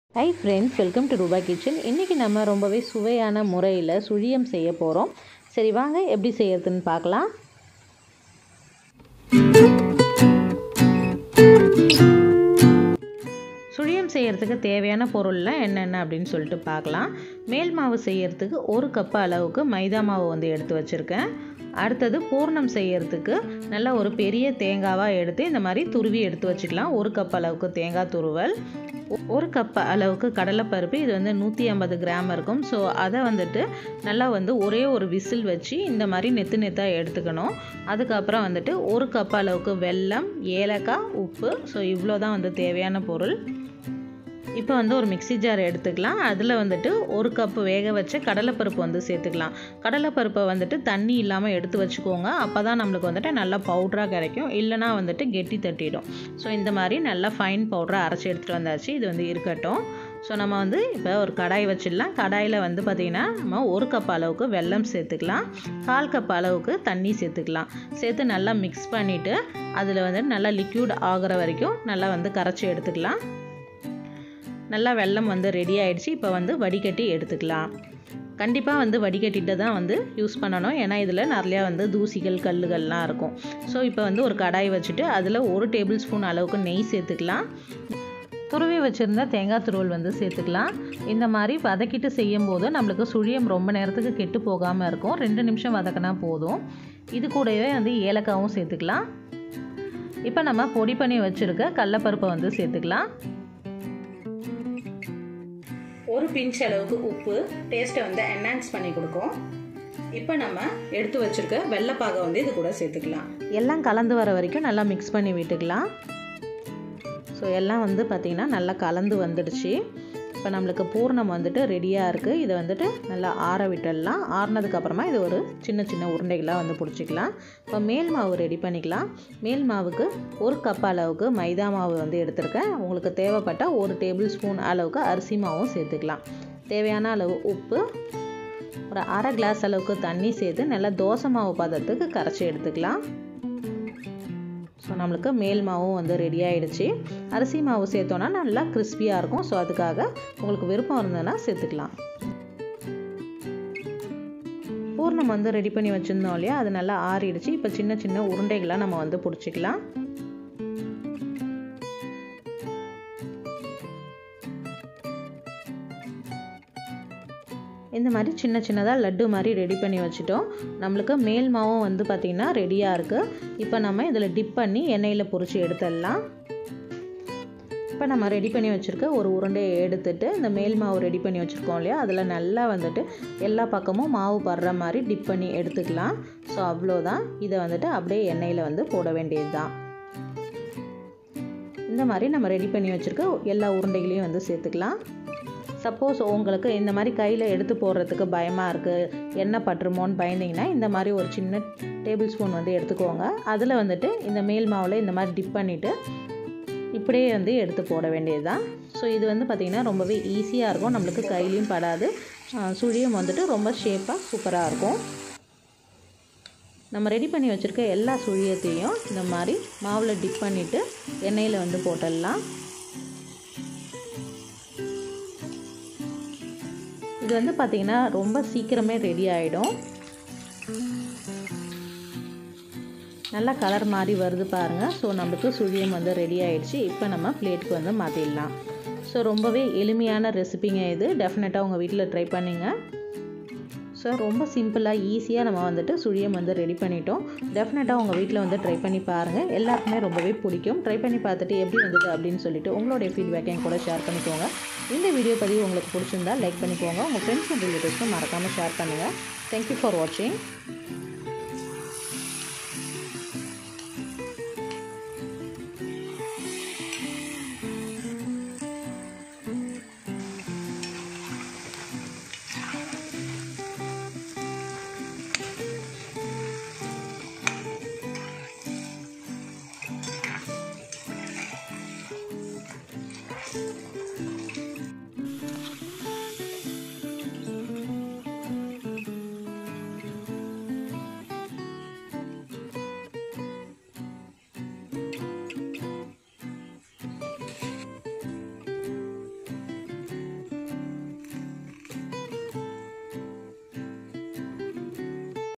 high friends welcome to Roopa kitchen இன்றைக்கி நம்ம ரொம்பவே சுவையான முறையில் சுழியம் செய்ய போகிறோம் சரி வாங்க எப்படி செய்யறதுன்னு பார்க்கலாம் சுழியம் செய்கிறதுக்கு தேவையான பொருள்லாம் என்னென்ன அப்படின்னு சொல்லிட்டு பார்க்கலாம் மேல் மாவு செய்கிறதுக்கு ஒரு கப் அளவுக்கு மைதா மாவு வந்து எடுத்து வச்சுருக்கேன் அடுத்தது பூர்ணம் செய்யறதுக்கு நல்ல ஒரு பெரிய தேங்காவாக எடுத்து இந்த மாதிரி துருவி எடுத்து வச்சுக்கலாம் ஒரு கப் அளவுக்கு தேங்காய் துருவல் ஒரு கப் அளவுக்கு கடலைப்பருப்பு இது வந்து நூற்றி ஐம்பது கிராம் இருக்கும் ஸோ அதை வந்துட்டு நல்லா வந்து ஒரே ஒரு விசில் வச்சு இந்த மாதிரி நெத்து நெத்தாக எடுத்துக்கணும் அதுக்கப்புறம் வந்துட்டு ஒரு கப் அளவுக்கு வெல்லம் ஏலக்காய் உப்பு ஸோ இவ்வளோ தான் வந்து தேவையான பொருள் இப்போ வந்து ஒரு மிக்சி ஜார் எடுத்துக்கலாம் அதில் வந்துட்டு ஒரு கப் வேக வச்ச கடலைப்பருப்பு வந்து சேர்த்துக்கலாம் கடலைப்பருப்பை வந்துட்டு தண்ணி இல்லாமல் எடுத்து வச்சுக்கோங்க அப்போ தான் நம்மளுக்கு வந்துட்டு நல்லா பவுட்ராக கிடைக்கும் இல்லைனா வந்துட்டு கெட்டி தட்டிடும் ஸோ இந்த மாதிரி நல்லா ஃபைன் பவுடராக அரைச்சி எடுத்துகிட்டு வந்தாச்சு இது வந்து இருக்கட்டும் ஸோ நம்ம வந்து இப்போ ஒரு கடாய் வச்சிடலாம் கடாயில் வந்து பார்த்திங்கன்னா நம்ம ஒரு கப் அளவுக்கு வெல்லம் சேர்த்துக்கலாம் கால் கப் அளவுக்கு தண்ணி சேர்த்துக்கலாம் சேர்த்து நல்லா மிக்ஸ் பண்ணிவிட்டு அதில் வந்து நல்லா லிக்யூட் ஆகிற வரைக்கும் நல்லா வந்து கரைச்சி எடுத்துக்கலாம் நல்லா வெல்லம் வந்து ரெடி ஆகிடுச்சு இப்போ வந்து வடிகட்டி எடுத்துக்கலாம் கண்டிப்பாக வந்து வடிகட்டிட்டு தான் வந்து யூஸ் பண்ணணும் ஏன்னா இதில் நிறையா வந்து தூசிகள் கல்லுகள்லாம் இருக்கும் ஸோ இப்போ வந்து ஒரு கடாய் வச்சுட்டு அதில் ஒரு டேபிள் ஸ்பூன் அளவுக்கு நெய் சேர்த்துக்கலாம் துருவி வச்சுருந்தா தேங்காய் துருவல் வந்து சேர்த்துக்கலாம் இந்த மாதிரி வதக்கிட்டு செய்யும் போது நம்மளுக்கு சுழியம் ரொம்ப நேரத்துக்கு கெட்டு போகாமல் இருக்கும் ரெண்டு நிமிஷம் வதக்கினா போதும் இது கூடவே வந்து ஏலக்காவும் சேர்த்துக்கலாம் இப்போ நம்ம பொடி பண்ணி வச்சுருக்க கடலப்பருப்பை வந்து சேர்த்துக்கலாம் ஒரு பிஞ்ச் அளவுக்கு உப்பு டேஸ்ட்டை வந்து என்ஹான்ஸ் பண்ணி கொடுக்கும் இப்போ நம்ம எடுத்து வச்சுருக்க வெள்ளைப்பாகை வந்து இது கூட சேர்த்துக்கலாம் எல்லாம் கலந்து வர வரைக்கும் நல்லா மிக்ஸ் பண்ணி விட்டுக்கலாம் ஸோ எல்லாம் வந்து பார்த்திங்கன்னா நல்லா கலந்து வந்துடுச்சு இப்போ நம்மளுக்கு பூர்ணம் வந்துட்டு ரெடியாக இருக்குது இதை வந்துட்டு நல்லா ஆற விட்டுடலாம் ஆறினதுக்கப்புறமா இது ஒரு சின்ன சின்ன உருண்டைகளாக வந்து பிடிச்சிக்கலாம் இப்போ மேல் மாவு ரெடி பண்ணிக்கலாம் மேல் மாவுக்கு ஒரு கப் அளவுக்கு மைதா மாவு வந்து எடுத்திருக்கேன் உங்களுக்கு தேவைப்பட்ட ஒரு டேபிள் ஸ்பூன் அளவுக்கு அரிசி மாவும் சேர்த்துக்கலாம் தேவையான அளவு உப்பு ஒரு அரை கிளாஸ் அளவுக்கு தண்ணி சேர்த்து நல்லா தோசை மாவு பதத்துக்கு கரைச்சி எடுத்துக்கலாம் ஸோ நம்மளுக்கு மேல் மாவும் வந்து ரெடி ஆகிடுச்சு அரிசி மாவு சேர்த்தோன்னா நல்லா கிறிஸ்பியாக இருக்கும் ஸோ அதுக்காக உங்களுக்கு விருப்பம் இருந்ததுன்னா சேர்த்துக்கலாம் பூர்ணம் வந்து ரெடி பண்ணி வச்சுருந்தோம் இல்லையா அது நல்லா ஆறிடுச்சு இப்போ சின்ன சின்ன உருண்டைகளாக நம்ம வந்து பிடிச்சிக்கலாம் இந்த மாதிரி சின்ன சின்னதாக லட்டு மாதிரி ரெடி பண்ணி வச்சுட்டோம் நம்மளுக்கு மேல் மாவும் வந்து பார்த்திங்கன்னா ரெடியாக இருக்குது இப்போ நம்ம இதில் டிப் பண்ணி எண்ணெயில் பொறிச்சு எடுத்துடலாம் இப்போ நம்ம ரெடி பண்ணி வச்சுருக்க ஒரு உருண்டையை எடுத்துட்டு இந்த மேல் மாவு ரெடி பண்ணி வச்சுருக்கோம் இல்லையா அதில் நல்லா வந்துட்டு எல்லா பக்கமும் மாவு படுற மாதிரி டிப் பண்ணி எடுத்துக்கலாம் ஸோ அவ்வளோதான் இதை வந்துட்டு அப்படியே எண்ணெயில் வந்து போட வேண்டியது தான் இந்த மாதிரி நம்ம ரெடி பண்ணி வச்சுருக்க எல்லா உருண்டைகளையும் வந்து சேர்த்துக்கலாம் சப்போஸ் உங்களுக்கு இந்த மாதிரி கையில் எடுத்து போடுறதுக்கு பயமாக இருக்குது எண்ணெய் பட்டுருமோன்னு பயந்தீங்கன்னா இந்த மாதிரி ஒரு சின்ன டேபிள் ஸ்பூன் வந்து எடுத்துக்கோங்க அதில் வந்துட்டு இந்த மேல் மாவில் இந்த மாதிரி டிப் பண்ணிவிட்டு இப்படியே வந்து எடுத்து போட வேண்டியது தான் ஸோ இது வந்து பார்த்திங்கன்னா ரொம்பவே ஈஸியாக இருக்கும் நம்மளுக்கு கையிலையும் படாது சுழியும் வந்துட்டு ரொம்ப ஷேப்பாக சூப்பராக இருக்கும் நம்ம ரெடி பண்ணி வச்சுருக்க எல்லா சுழியத்தையும் இந்த மாதிரி மாவில் டிப் பண்ணிவிட்டு எண்ணெயில் வந்து போட்டுடலாம் இது வந்து பார்த்திங்கன்னா ரொம்ப சீக்கிரமே ரெடி ஆகிடும் நல்லா கலர் மாதிரி வருது பாருங்கள் ஸோ நம்மளுக்கு சுழியம் வந்து ரெடி ஆகிடுச்சு இப்போ நம்ம பிளேட்டுக்கு வந்து மாற்றிடலாம் ஸோ ரொம்பவே எளிமையான ரெசிபிங்க இது டெஃபினட்டாக உங்கள் வீட்டில் ட்ரை பண்ணிங்க ஸோ ரொம்ப சிம்பிளாக ஈஸியாக நம்ம வந்துட்டு சுழியம் வந்து ரெடி பண்ணிட்டோம் டெஃபினட்டாக உங்கள் வீட்டில் வந்து ட்ரை பண்ணி பாருங்கள் எல்லாருக்குமே ரொம்பவே பிடிக்கும் ட்ரை பண்ணி பார்த்துட்டு எப்படி வந்தது அப்படின்னு சொல்லிட்டு உங்களுடைய ஃபீட்பேக்கையும் கூட ஷேர் பண்ணிக்கோங்க இந்த வீடியோ பதிவு உங்களுக்கு பிடிச்சிருந்தா லைக் பண்ணிக்கோங்க உங்கள் ஃப்ரெண்ட்ஸ் அண்ட் ரிலேட்டிவ்ஸ்க்கும் மறக்காமல் ஷேர் பண்ணுங்கள் தேங்க்யூ ஃபார் வாட்சிங்